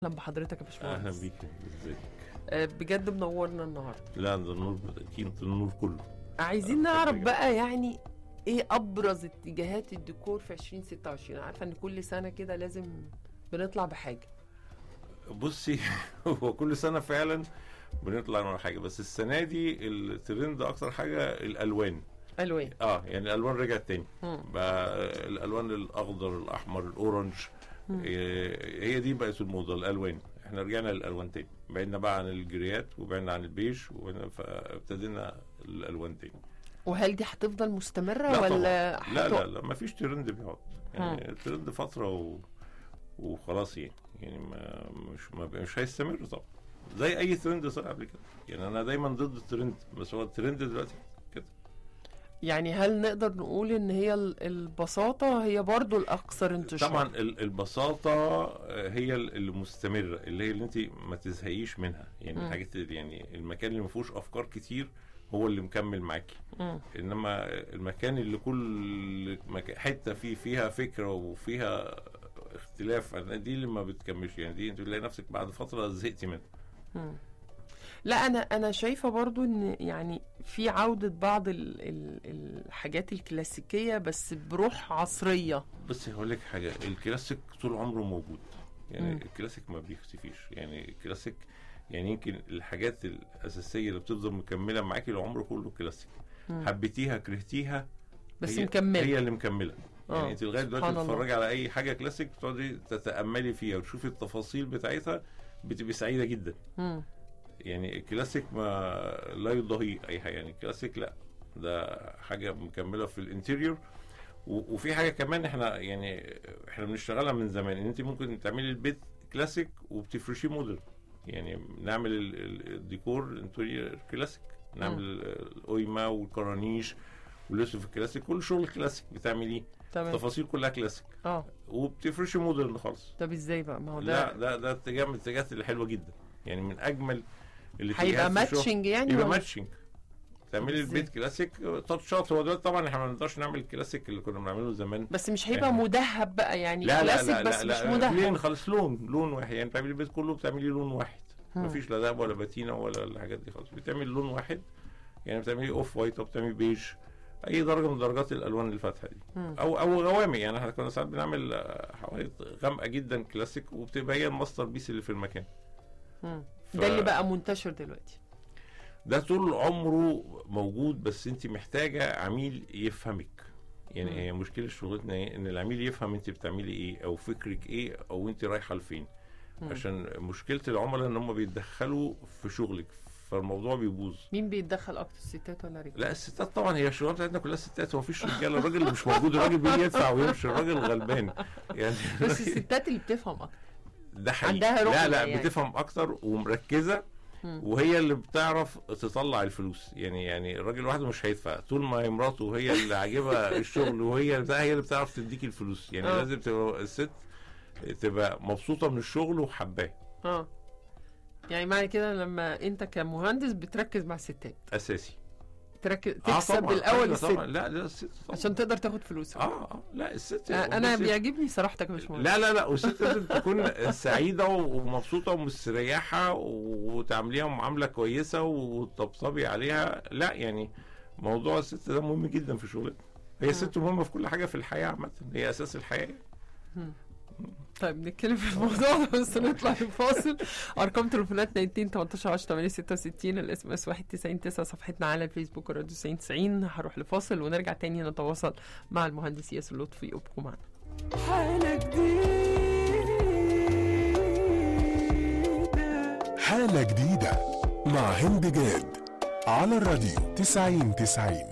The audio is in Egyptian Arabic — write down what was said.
اهلا بحضرتك يا اهلا باشمهندس بيك ازيك آه، بجد منورنا النهارده لا ده النور اكيد النور كله عايزين آه، نعرف بجد. بقى يعني ايه ابرز اتجاهات الديكور في 2026 عارفه ان كل سنه كده لازم بنطلع بحاجه بصي هو كل سنه فعلا بنطلع من حاجه بس السنه دي الترند اكتر حاجه الالوان الوان اه يعني الالوان رجعت تاني مم. بقى الالوان الاخضر الاحمر الاورنج مم. إيه، هي دي بقت الموضه الالوان احنا رجعنا للالوان تاني بعدنا بقى عن الجريات وبعدنا عن البيج وبعدنا- فابتدينا الالوان تاني وهل دي هتفضل مستمره لا ولا طبعاً. لا هتقف؟ لا لا ما فيش ترند بيقعد يعني الترند فتره و... وخلاص يعني يعني ما مش ما مش هيستمر طبعا زي اي ترند طلع قبل كده يعني انا دايما ضد الترند بس هو الترند دلوقتي كده يعني هل نقدر نقول ان هي ال- البساطه هي برضو الاكثر انتشار طبعا ال- البساطه آه، هي ال- المستمره اللي هي اللي انت ما تزهقيش منها يعني مم. الحاجات اللي- يعني المكان اللي ما فيهوش افكار كتير هو اللي مكمل معاكي مم. انما المكان اللي كل مكان حته فيه فيها فكره وفيها اختلاف أنا دي اللي ما بتكملش يعني دي انت تلاقي نفسك بعد فتره زهقتي منها مم. لا انا انا شايفه برضو ان يعني في عوده بعض ال ال الحاجات الكلاسيكيه بس بروح عصريه بس هقول لك حاجه الكلاسيك طول عمره موجود يعني مم. الكلاسيك ما بيختفيش يعني الكلاسيك يعني يمكن الحاجات الاساسيه اللي بتفضل مكمله معاكي العمر كله كلاسيك مم. حبيتيها كرهتيها بس هي مكمله هي اللي مكمله آه، يعني انت لغايه دلوقتي سبحان الله. تتفرجي على اي حاجه كلاسيك تقعدي تتاملي فيها وتشوفي التفاصيل بتاعتها بتبقي سعيده جدا مم. يعني الكلاسيك ما لا يضاهي اي حاجه يعني الكلاسيك لا ده حاجه مكمله في الانتيريور و- وفي حاجه كمان احنا يعني احنا بنشتغلها من زمان ان انت ممكن تعملي البيت كلاسيك وبتفرشيه مودرن يعني نعمل ال- ال- الديكور انتيريور كلاسيك نعمل القيمه والكرانيش والاسف الكلاسيك كل شغل كلاسيك بتعمليه تمام التفاصيل كلها كلاسيك اه وبتفرشي مودرن خالص طب ازاي بقى ما هو لا ده ده ده اتجاه من الاتجاهات اللي حلوه جدا يعني من اجمل اللي هيبقى ماتشنج يعني يبقى ولا- ماتشنج تعملي إزاي؟ البيت كلاسيك تاتشات هو دلوقتي طبعا احنا ما نقدرش نعمل الكلاسيك اللي كنا بنعمله زمان بس مش هيبقى إحنا- مدهب بقى يعني لا لا كلاسيك لا بس لا, مش لا مدهب لين خالص لون لون واحد يعني بتعملي البيت كله بتعملي لون واحد مم. مفيش لا دهب ولا باتينا ولا الحاجات دي خالص بتعملي لون واحد يعني بتعملي اوف وايت او بتعملي بيج اي درجه من درجات الالوان الفاتحه دي مم. او او غوامق يعني احنا كنا ساعات بنعمل آه، حوائط غامقه جدا كلاسيك وبتبقى هي الماستر بيس اللي في المكان مم. ف- ده اللي بقى منتشر دلوقتي ده طول عمره موجود بس انت محتاجه عميل يفهمك يعني مم. هي مشكله شغلتنا ايه ان العميل يفهم انت بتعملي ايه او فكرك ايه او انت رايحه لفين مم. عشان مشكله العملاء ان هم بيتدخلوا في شغلك فالموضوع بيبوظ مين بيتدخل اكتر الستات ولا الرجاله لا الستات طبعا هي الشغلانه بتاعتنا كلها ستات هو مفيش رجاله الراجل اللي مش موجود الراجل بيجي يدفع ويمشي الراجل غلبان يعني بس الستات اللي بتفهم اكتر ده حقيقي عندها رؤية لا لا يعني. بتفهم اكتر ومركزه مم. وهي اللي بتعرف تطلع الفلوس يعني يعني الراجل لوحده مش هيدفع طول ما هي مراته هي اللي عاجبها الشغل وهي اللي بتاع هي اللي بتعرف تديك الفلوس يعني آه. لازم تبقى الست تبقى مبسوطه من الشغل وحباه اه يعني معنى كده لما انت كمهندس بتركز مع الستات اساسي تركز آه تكسب طبعاً، الاول أيوة الست طبعا لا لا الست طبعا عشان تقدر تاخد فلوس اه اه لا الست آه، انا بصي، بيعجبني صراحتك يا باشمهندس لا لا لا والست لازم تكون سعيده ومبسوطه ومستريحه وتعامليها معامله كويسه وتطبطبي عليها لا يعني موضوع الست ده مهم جدا في شغلتنا هي الست مهمه في كل حاجه في الحياه عامه هي اساس الحياه طيب نتكلم في الموضوع ده بس نطلع لفاصل ارقام تليفوناتنا 2 18 10 8 66 الاس ام اس 1999 صفحتنا على الفيسبوك راديو 90 هروح لفاصل ونرجع تاني نتواصل مع المهندس ياسر لطفي ابقوا معنا حالة جديدة حالة جديدة مع هند جاد على الراديو 90 90